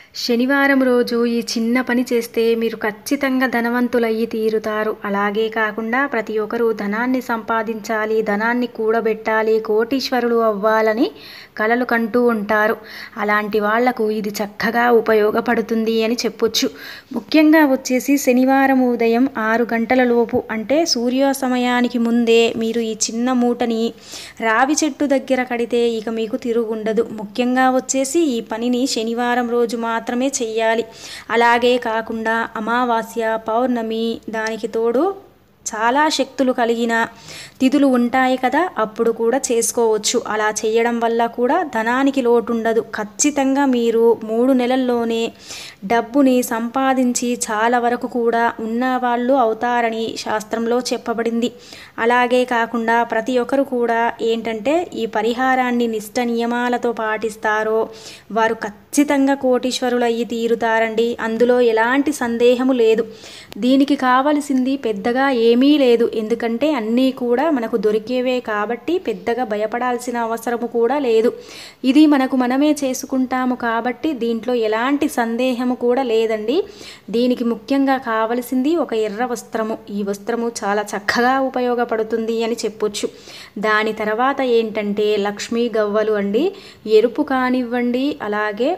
శనివారం రోజు ఈ చిన్న పని చేస్తే మీరు ఖచ్చితంగా ధనవంతులయ్యి తీరుతారు అలాగే కాకుండా ప్రతి ఒక్కరూ ధనాన్ని సంపాదించాలి ధనాన్ని కూడబెట్టాలి కోటీశ్వరులు అవ్వాలని కలలు కంటూ ఉంటారు అలాంటి వాళ్లకు ఇది చక్కగా ఉపయోగపడుతుంది అని చెప్పొచ్చు ముఖ్యంగా వచ్చేసి శనివారం ఉదయం ఆరు గంటల లోపు అంటే సూర్యాస్తమయానికి ముందే మీరు ఈ చిన్న మూటని రావి చెట్టు దగ్గర కడితే ఇక మీకు తిరుగుండదు ముఖ్యంగా వచ్చేసి ఈ పనిని శనివారం రోజు మాత్రమే చెయ్యాలి అలాగే కాకుండా అమావాస్య పౌర్ణమి దానికి తోడు చాలా శక్తులు కలిగిన తిథులు ఉంటాయి కదా అప్పుడు కూడా చేసుకోవచ్చు అలా చేయడం వల్ల కూడా ధనానికి లోటు ఉండదు ఖచ్చితంగా మీరు మూడు నెలల్లోనే డబ్బుని సంపాదించి చాలా వరకు కూడా ఉన్నవాళ్ళు అవుతారని శాస్త్రంలో చెప్పబడింది అలాగే కాకుండా ప్రతి ఒక్కరు కూడా ఏంటంటే ఈ పరిహారాన్ని నిష్ట నియమాలతో పాటిస్తారో వారు ఖచ్చితంగా కోటీశ్వరులు అయ్యి తీరుతారండి అందులో ఎలాంటి సందేహము లేదు దీనికి కావలసింది పెద్దగా ఏమీ లేదు ఎందుకంటే అన్నీ కూడా మనకు దొరికేవే కాబట్టి పెద్దగా భయపడాల్సిన అవసరము కూడా లేదు ఇది మనకు మనమే చేసుకుంటాము కాబట్టి దీంట్లో ఎలాంటి సందేహము కూడా లేదండి దీనికి ముఖ్యంగా కావలసింది ఒక ఎర్ర వస్త్రము ఈ వస్త్రము చాలా చక్కగా ఉపయోగపడుతుంది అని చెప్పొచ్చు దాని తర్వాత ఏంటంటే లక్ష్మీ గవ్వలు అండి ఎరుపు కానివ్వండి అలాగే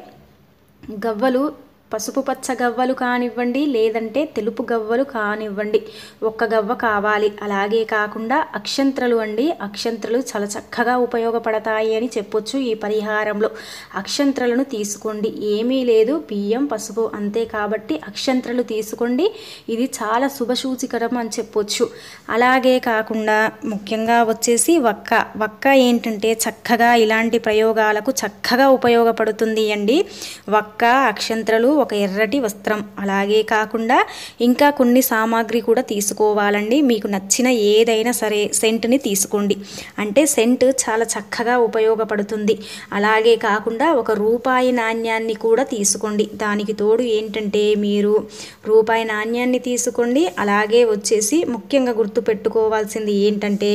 గవ్వలు పసుపు పచ్చ గవ్వలు కానివ్వండి లేదంటే తెలుపు గవ్వలు కానివ్వండి ఒక్క గవ్వ కావాలి అలాగే కాకుండా అక్షంత్రలు అండి అక్షంత్రలు చాలా చక్కగా ఉపయోగపడతాయి అని చెప్పొచ్చు ఈ పరిహారంలో అక్షంత్రలను తీసుకోండి ఏమీ లేదు బియ్యం పసుపు అంతే కాబట్టి అక్షంత్రలు తీసుకోండి ఇది చాలా శుభసూచికరం అని చెప్పొచ్చు అలాగే కాకుండా ముఖ్యంగా వచ్చేసి వక్క వక్క ఏంటంటే చక్కగా ఇలాంటి ప్రయోగాలకు చక్కగా ఉపయోగపడుతుంది అండి వక్క అక్షంత్రలు ఒక ఎర్రటి వస్త్రం అలాగే కాకుండా ఇంకా కొన్ని సామాగ్రి కూడా తీసుకోవాలండి మీకు నచ్చిన ఏదైనా సరే సెంట్ని తీసుకోండి అంటే సెంట్ చాలా చక్కగా ఉపయోగపడుతుంది అలాగే కాకుండా ఒక రూపాయి నాణ్యాన్ని కూడా తీసుకోండి దానికి తోడు ఏంటంటే మీరు రూపాయి నాణ్యాన్ని తీసుకోండి అలాగే వచ్చేసి ముఖ్యంగా గుర్తుపెట్టుకోవాల్సింది ఏంటంటే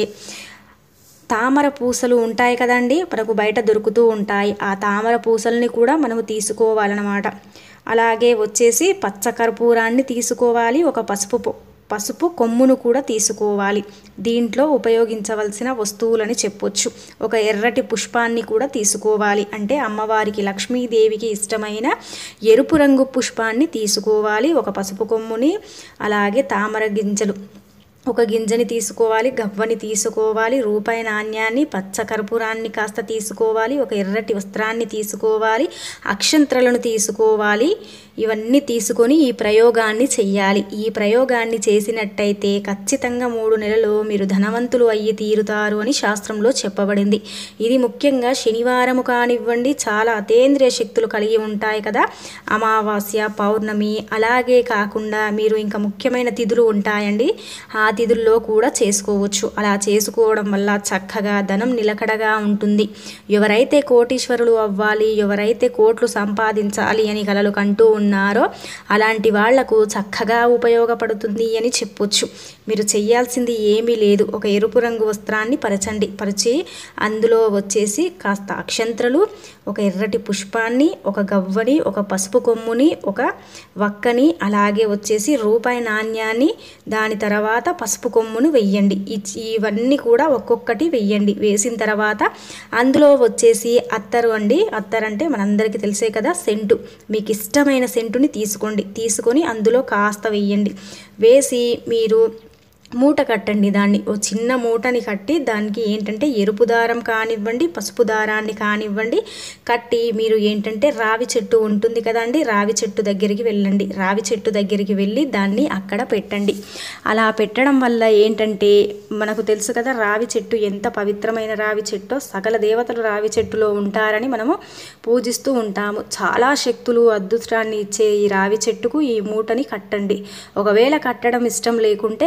తామర పూసలు ఉంటాయి కదండి మనకు బయట దొరుకుతూ ఉంటాయి ఆ తామర పూసల్ని కూడా మనము తీసుకోవాలన్నమాట అలాగే వచ్చేసి పచ్చ కర్పూరాన్ని తీసుకోవాలి ఒక పసుపు పొ- పసుపు కొమ్మును కూడా తీసుకోవాలి దీంట్లో ఉపయోగించవలసిన వస్తువులని చెప్పొచ్చు ఒక ఎర్రటి పుష్పాన్ని కూడా తీసుకోవాలి అంటే అమ్మవారికి లక్ష్మీదేవికి ఇష్టమైన ఎరుపు రంగు పుష్పాన్ని తీసుకోవాలి ఒక పసుపు కొమ్ముని అలాగే తామర గింజలు ఒక గింజని తీసుకోవాలి గవ్వని తీసుకోవాలి రూపాయి నాణ్యాన్ని పచ్చ కర్పూరాన్ని కాస్త తీసుకోవాలి ఒక ఎర్రటి వస్త్రాన్ని తీసుకోవాలి అక్షంత్రలను తీసుకోవాలి ఇవన్నీ తీసుకొని ఈ ప్రయోగాన్ని చెయ్యాలి ఈ ప్రయోగాన్ని చేసినట్టయితే ఖచ్చితంగా మూడు నెలలు మీరు ధనవంతులు అయ్యి తీరుతారు అని శాస్త్రంలో చెప్పబడింది ఇది ముఖ్యంగా శనివారము కానివ్వండి చాలా అతేంద్రియ శక్తులు కలిగి ఉంటాయి కదా అమావాస్య పౌర్ణమి అలాగే కాకుండా మీరు ఇంకా ముఖ్యమైన తిథులు ఉంటాయండి ఆ తిథుల్లో కూడా చేసుకోవచ్చు అలా చేసుకోవడం వల్ల చక్కగా ధనం నిలకడగా ఉంటుంది ఎవరైతే కోటీశ్వరులు అవ్వాలి ఎవరైతే కోట్లు సంపాదించాలి అని కలలు కంటూ ఉన్నారో అలాంటి వాళ్లకు చక్కగా ఉపయోగపడుతుంది అని చెప్పొచ్చు మీరు చేయాల్సింది ఏమీ లేదు ఒక ఎరుపు రంగు వస్త్రాన్ని పరచండి పరిచి అందులో వచ్చేసి కాస్త అక్షంత్రలు ఒక ఎర్రటి పుష్పాన్ని ఒక గవ్వని ఒక పసుపు కొమ్ముని ఒక వక్కని అలాగే వచ్చేసి రూపాయి నాణ్యాన్ని దాని తర్వాత పసుపు కొమ్మును వెయ్యండి ఇ- ఇవన్నీ కూడా ఒక్కొక్కటి వెయ్యండి వేసిన తర్వాత అందులో వచ్చేసి అత్తరు అండి అత్తరు అంటే మనందరికీ తెలిసే కదా సెంటు మీకు ఇష్టమైన సెంటుని తీసుకోండి తీసుకొని అందులో కాస్త వెయ్యండి వేసి మీరు మూట కట్టండి దాన్ని ఓ చిన్న మూటని కట్టి దానికి ఏంటంటే ఎరుపు దారం కానివ్వండి పసుపు దారాన్ని కానివ్వండి కట్టి మీరు ఏంటంటే రావి చెట్టు ఉంటుంది కదండి రావి చెట్టు దగ్గరికి వెళ్ళండి రావి చెట్టు దగ్గరికి వెళ్ళి దాన్ని అక్కడ పెట్టండి అలా పెట్టడం వల్ల ఏంటంటే మనకు తెలుసు కదా రావి చెట్టు ఎంత పవిత్రమైన రావి చెట్టో సకల దేవతలు రావి చెట్టులో ఉంటారని మనము పూజిస్తూ ఉంటాము చాలా శక్తులు అదృష్టాన్ని ఇచ్చే ఈ రావి చెట్టుకు ఈ మూటని కట్టండి ఒకవేళ కట్టడం ఇష్టం లేకుంటే రావి చెట్టు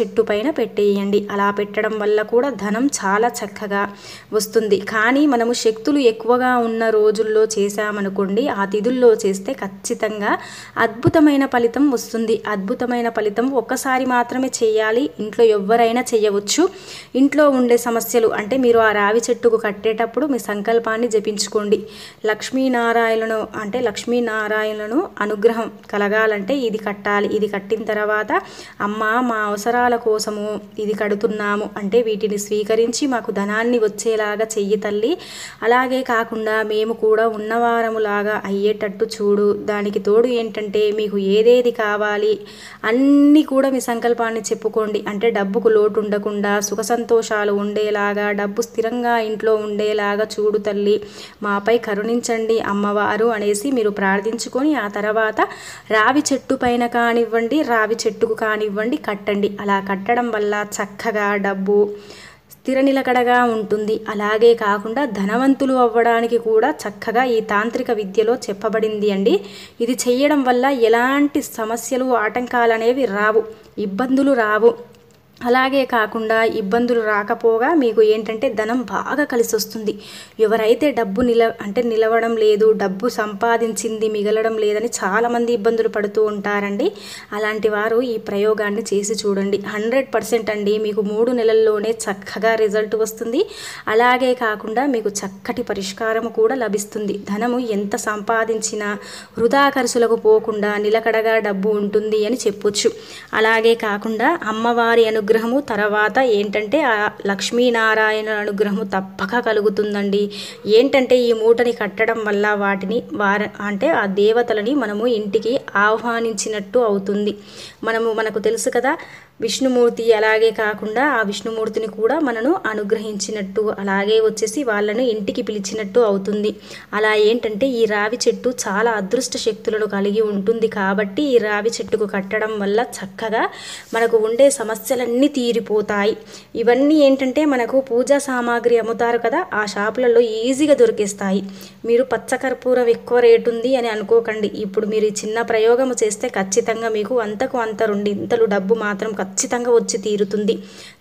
చెట్టు పైన పెట్టేయండి అలా పెట్టడం వల్ల కూడా ధనం చాలా చక్కగా వస్తుంది కానీ మనము శక్తులు ఎక్కువగా ఉన్న రోజుల్లో చేశామనుకోండి ఆ తిథుల్లో చేస్తే ఖచ్చితంగా అద్భుతమైన ఫలితం వస్తుంది అద్భుతమైన ఫలితం ఒక్కసారి మాత్రమే చేయాలి ఇంట్లో ఎవరైనా చేయవచ్చు ఇంట్లో ఉండే సమస్యలు అంటే మీరు ఆ రావి చెట్టుకు కట్టేటప్పుడు మీ సంకల్పాన్ని జపించుకోండి లక్ష్మీనారాయణను అంటే లక్ష్మీనారాయణను అనుగ్రహం కలగాలంటే ఇది కట్టాలి ఇది కట్టిన తర్వాత అమ్మ మా అవసరాల కోసము ఇది కడుతున్నాము అంటే వీటిని స్వీకరించి మాకు ధనాన్ని వచ్చేలాగా చెయ్యి తల్లి అలాగే కాకుండా మేము కూడా ఉన్నవారములాగా అయ్యేటట్టు చూడు దానికి తోడు ఏంటంటే మీకు ఏదేది కావాలి అన్నీ కూడా మీ సంకల్పాన్ని చెప్పుకోండి అంటే డబ్బుకు లోటు ఉండకుండా సుఖ సంతోషాలు ఉండేలాగా డబ్బు స్థిరంగా ఇంట్లో ఉండేలాగా చూడు తల్లి మాపై కరుణించండి అమ్మవారు అనేసి మీరు ప్రార్థించుకొని ఆ తర్వాత రావి చెట్టు పైన కానివ్వండి రావి చెట్టుకు కానివ్వండి కట్టండి అలా కట్టడం వల్ల చక్కగా డబ్బు స్థిర నిలకడగా ఉంటుంది అలాగే కాకుండా ధనవంతులు అవ్వడానికి కూడా చక్కగా ఈ తాంత్రిక విద్యలో చెప్పబడింది అండి ఇది చేయడం వల్ల ఎలాంటి సమస్యలు ఆటంకాలు అనేవి రావు ఇబ్బందులు రావు అలాగే కాకుండా ఇబ్బందులు రాకపోగా మీకు ఏంటంటే ధనం బాగా కలిసి వస్తుంది ఎవరైతే డబ్బు నిల అంటే నిలవడం లేదు డబ్బు సంపాదించింది మిగలడం లేదని చాలామంది ఇబ్బందులు పడుతూ ఉంటారండి అలాంటి వారు ఈ ప్రయోగాన్ని చేసి చూడండి హండ్రెడ్ పర్సెంట్ అండి మీకు మూడు నెలల్లోనే చక్కగా రిజల్ట్ వస్తుంది అలాగే కాకుండా మీకు చక్కటి పరిష్కారం కూడా లభిస్తుంది ధనము ఎంత సంపాదించినా వృధా ఖర్చులకు పోకుండా నిలకడగా డబ్బు ఉంటుంది అని చెప్పొచ్చు అలాగే కాకుండా అమ్మవారి అనుగ్రహం అనుగ్రహము తర్వాత ఏంటంటే ఆ లక్ష్మీనారాయణ అనుగ్రహము తప్పక కలుగుతుందండి ఏంటంటే ఈ మూటని కట్టడం వల్ల వాటిని వార అంటే ఆ దేవతలని మనము ఇంటికి ఆహ్వానించినట్టు అవుతుంది మనము మనకు తెలుసు కదా విష్ణుమూర్తి అలాగే కాకుండా ఆ విష్ణుమూర్తిని కూడా మనను అనుగ్రహించినట్టు అలాగే వచ్చేసి వాళ్ళను ఇంటికి పిలిచినట్టు అవుతుంది అలా ఏంటంటే ఈ రావి చెట్టు చాలా అదృష్ట శక్తులను కలిగి ఉంటుంది కాబట్టి ఈ రావి చెట్టుకు కట్టడం వల్ల చక్కగా మనకు ఉండే సమస్యలన్నీ తీరిపోతాయి ఇవన్నీ ఏంటంటే మనకు పూజా సామాగ్రి అమ్ముతారు కదా ఆ షాపులలో ఈజీగా దొరికేస్తాయి మీరు పచ్చకర్పూరం ఎక్కువ రేటు ఉంది అని అనుకోకండి ఇప్పుడు మీరు ఈ చిన్న ప్రయోగము చేస్తే ఖచ్చితంగా మీకు అంతకు అంత రెండింతలు డబ్బు మాత్రం ఖచ్చితంగా వచ్చి తీరుతుంది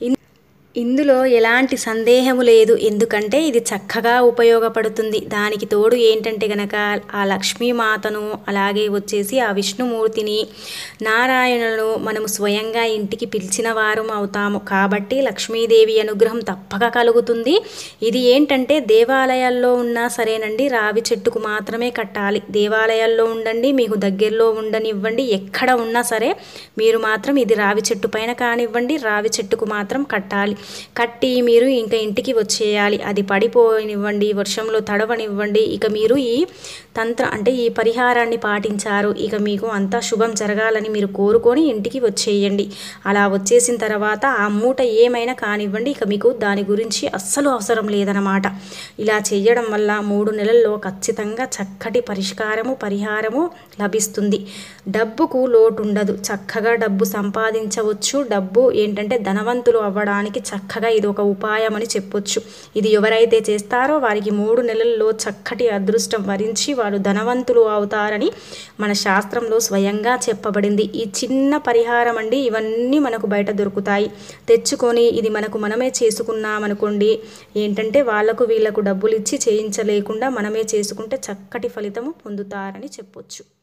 ఇందులో ఎలాంటి సందేహము లేదు ఎందుకంటే ఇది చక్కగా ఉపయోగపడుతుంది దానికి తోడు ఏంటంటే గనక ఆ లక్ష్మీమాతను అలాగే వచ్చేసి ఆ విష్ణుమూర్తిని నారాయణను మనము స్వయంగా ఇంటికి పిలిచిన వారం అవుతాము కాబట్టి లక్ష్మీదేవి అనుగ్రహం తప్పక కలుగుతుంది ఇది ఏంటంటే దేవాలయాల్లో ఉన్నా సరేనండి రావి చెట్టుకు మాత్రమే కట్టాలి దేవాలయాల్లో ఉండండి మీకు దగ్గరలో ఉండనివ్వండి ఎక్కడ ఉన్నా సరే మీరు మాత్రం ఇది రావి చెట్టు పైన కానివ్వండి రావి చెట్టుకు మాత్రం కట్టాలి కట్టి మీరు ఇంకా ఇంటికి వచ్చేయాలి అది పడిపోనివ్వండి వర్షంలో తడవనివ్వండి ఇక మీరు ఈ తంత్ర అంటే ఈ పరిహారాన్ని పాటించారు ఇక మీకు అంతా శుభం జరగాలని మీరు కోరుకొని ఇంటికి వచ్చేయండి అలా వచ్చేసిన తర్వాత ఆ మూట ఏమైనా కానివ్వండి ఇక మీకు దాని గురించి అస్సలు అవసరం లేదనమాట ఇలా చేయడం వల్ల మూడు నెలల్లో ఖచ్చితంగా చక్కటి పరిష్కారము పరిహారము లభిస్తుంది డబ్బుకు లోటు ఉండదు చక్కగా డబ్బు సంపాదించవచ్చు డబ్బు ఏంటంటే ధనవంతులు అవ్వడానికి చక్కగా ఇది ఒక ఉపాయం అని చెప్పొచ్చు ఇది ఎవరైతే చేస్తారో వారికి మూడు నెలల్లో చక్కటి అదృష్టం వరించి వారు ధనవంతులు అవుతారని మన శాస్త్రంలో స్వయంగా చెప్పబడింది ఈ చిన్న పరిహారం అండి ఇవన్నీ మనకు బయట దొరుకుతాయి తెచ్చుకొని ఇది మనకు మనమే చేసుకున్నామనుకోండి ఏంటంటే వాళ్ళకు వీళ్ళకు డబ్బులు ఇచ్చి చేయించలేకుండా మనమే చేసుకుంటే చక్కటి ఫలితము పొందుతారని చెప్పొచ్చు